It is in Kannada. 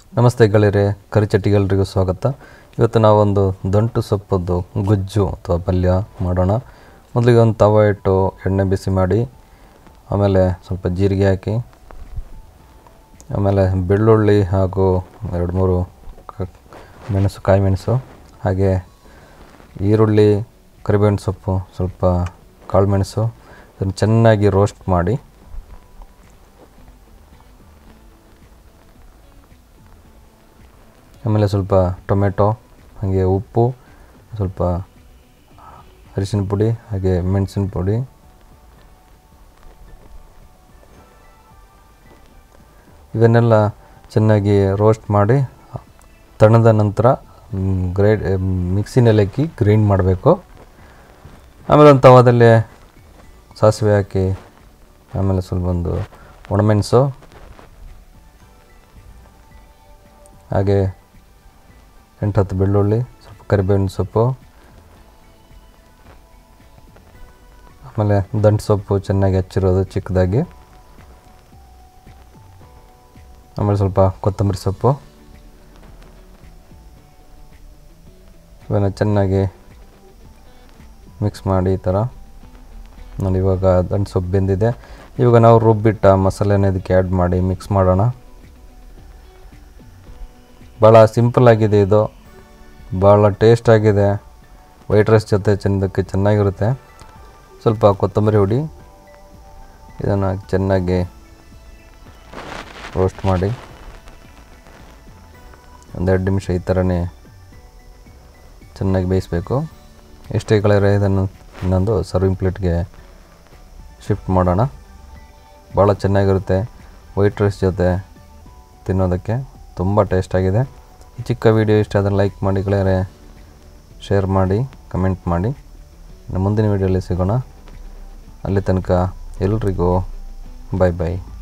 ನಮಸ್ತೆ ಗೆಳೆಯರೆ ಕರಿಚಟ್ಟಿಗೆಲ್ರಿಗೂ ಸ್ವಾಗತ ಇವತ್ತು ನಾವೊಂದು ದಂಟು ಸೊಪ್ಪದ್ದು ಗುಜ್ಜು ಅಥವಾ ಪಲ್ಯ ಮಾಡೋಣ ಮೊದಲಿಗೆ ಒಂದು ತವ ಇಟ್ಟು ಎಣ್ಣೆ ಬಿಸಿ ಮಾಡಿ ಆಮೇಲೆ ಸ್ವಲ್ಪ ಜೀರಿಗೆ ಹಾಕಿ ಆಮೇಲೆ ಬೆಳ್ಳುಳ್ಳಿ ಹಾಗೂ ಎರಡು ಮೂರು ಕ- ಮೆಣಸು ಕಾಯಿ ಮೆಣಸು ಹಾಗೆ ಈರುಳ್ಳಿ ಕರಿಬೇವಿನ ಸೊಪ್ಪು ಸ್ವಲ್ಪ ಕಾಳು ಮೆಣಸು ಇದನ್ನು ಚೆನ್ನಾಗಿ ರೋಸ್ಟ್ ಮಾಡಿ ಆಮೇಲೆ ಸ್ವಲ್ಪ ಟೊಮೆಟೊ ಹಾಗೆ ಉಪ್ಪು ಸ್ವಲ್ಪ ಅರಿಶಿನ ಪುಡಿ ಹಾಗೆ ಮೆಣಸಿನ ಪುಡಿ ಇವನ್ನೆಲ್ಲ ಚೆನ್ನಾಗಿ ರೋಸ್ಟ್ ಮಾಡಿ ತಣದ ನಂತರ ಗ್ರೈಡ್ ಮಿಕ್ಸಿನಲ್ಲಿ ಹಾಕಿ ಗ್ರೈಂಡ್ ಮಾಡಬೇಕು ಆಮೇಲೆ ಒಂದು ತವಾದಲ್ಲಿ ಸಾಸಿವೆ ಹಾಕಿ ಆಮೇಲೆ ಸ್ವಲ್ಪ ಒಂದು ಒಣಮೆಣಸು ಹಾಗೆ ಎಂಟು ಹತ್ತು ಬೆಳ್ಳುಳ್ಳಿ ಸ್ವಲ್ಪ ಕರಿಬೇವಿನ ಸೊಪ್ಪು ಆಮೇಲೆ ದಂಟು ಸೊಪ್ಪು ಚೆನ್ನಾಗಿ ಹಚ್ಚಿರೋದು ಚಿಕ್ಕದಾಗಿ ಆಮೇಲೆ ಸ್ವಲ್ಪ ಕೊತ್ತಂಬರಿ ಸೊಪ್ಪು ಇವನ್ನ ಚೆನ್ನಾಗಿ ಮಿಕ್ಸ್ ಮಾಡಿ ಈ ಥರ ನೋಡಿ ಇವಾಗ ದಂಟು ಸೊಪ್ಪು ಬೆಂದಿದೆ ಇವಾಗ ನಾವು ರುಬ್ಬಿಟ್ಟ ಮಸಾಲೆನ ಇದಕ್ಕೆ ಆ್ಯಡ್ ಮಾಡಿ ಮಿಕ್ಸ್ ಮಾಡೋಣ ಭಾಳ ಸಿಂಪಲ್ ಆಗಿದೆ ಇದು ಭಾಳ ಟೇಸ್ಟ್ ಆಗಿದೆ ವೈಟ್ ರೈಸ್ ಜೊತೆ ಚೆಂದಕ್ಕೆ ಚೆನ್ನಾಗಿರುತ್ತೆ ಸ್ವಲ್ಪ ಕೊತ್ತಂಬರಿ ಹುಡಿ ಇದನ್ನು ಚೆನ್ನಾಗಿ ರೋಸ್ಟ್ ಮಾಡಿ ಒಂದೆರಡು ನಿಮಿಷ ಈ ಥರನೇ ಚೆನ್ನಾಗಿ ಬೇಯಿಸಬೇಕು ಎಷ್ಟೇ ಕಲರ್ ಇದನ್ನು ಇನ್ನೊಂದು ಸರ್ವಿಂಗ್ ಪ್ಲೇಟ್ಗೆ ಶಿಫ್ಟ್ ಮಾಡೋಣ ಭಾಳ ಚೆನ್ನಾಗಿರುತ್ತೆ ವೈಟ್ ರೈಸ್ ಜೊತೆ ತಿನ್ನೋದಕ್ಕೆ ತುಂಬ ಟೇಸ್ಟಾಗಿದೆ ಈ ಚಿಕ್ಕ ವಿಡಿಯೋ ಇಷ್ಟ ಆದರೆ ಲೈಕ್ ಮಾಡಿ ಗೆಳೆಯರೆ ಶೇರ್ ಮಾಡಿ ಕಮೆಂಟ್ ಮಾಡಿ ಇನ್ನು ಮುಂದಿನ ವಿಡಿಯೋಲಿ ಸಿಗೋಣ ಅಲ್ಲಿ ತನಕ ಎಲ್ರಿಗೂ ಬಾಯ್ ಬಾಯ್